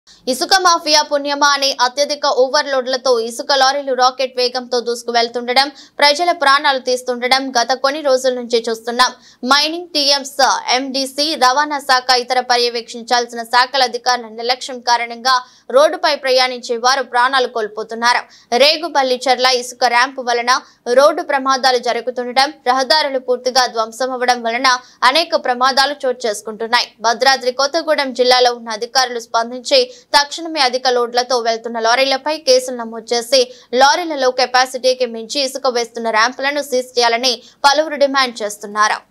ఇసుక మాఫియా పుణ్యమా అనే అత్యధిక ఓవర్లోడ్లతో ఇసుక లారీలు రాకెట్ వేగంతో దూసుకు వెళ్తుండడం ప్రజల ప్రాణాలు తీస్తుండడం గత కొన్ని రోజుల నుంచి చూస్తున్నాం మైనింగ్ టీఎంస్ ఎండిసి రవాణా శాఖ ఇతర పర్యవేక్షించాల్సిన శాఖల అధికారుల నిర్లక్ష్యం కారణంగా రోడ్డుపై ప్రయాణించే వారు ప్రాణాలు కోల్పోతున్నారు రేగుపల్లి చర్ల ఇసుక ర్యాంపు వలన రోడ్డు ప్రమాదాలు జరుగుతుండటం రహదారులు పూర్తిగా ధ్వంసమవ్వడం వలన అనేక ప్రమాదాలు చోటు చేసుకుంటున్నాయి భద్రాద్రి కొత్తగూడెం జిల్లాలో ఉన్న అధికారులు స్పందించి తక్షణమే అధిక లోడ్లతో వెళ్తున్న లారీలపై కేసులు నమోదు చేసి లారీలలో కెపాసిటీకి మించి ఇసుక వేస్తున్న ర్యాంపులను సీజ్ చేయాలని పలువురు డిమాండ్ చేస్తున్నారు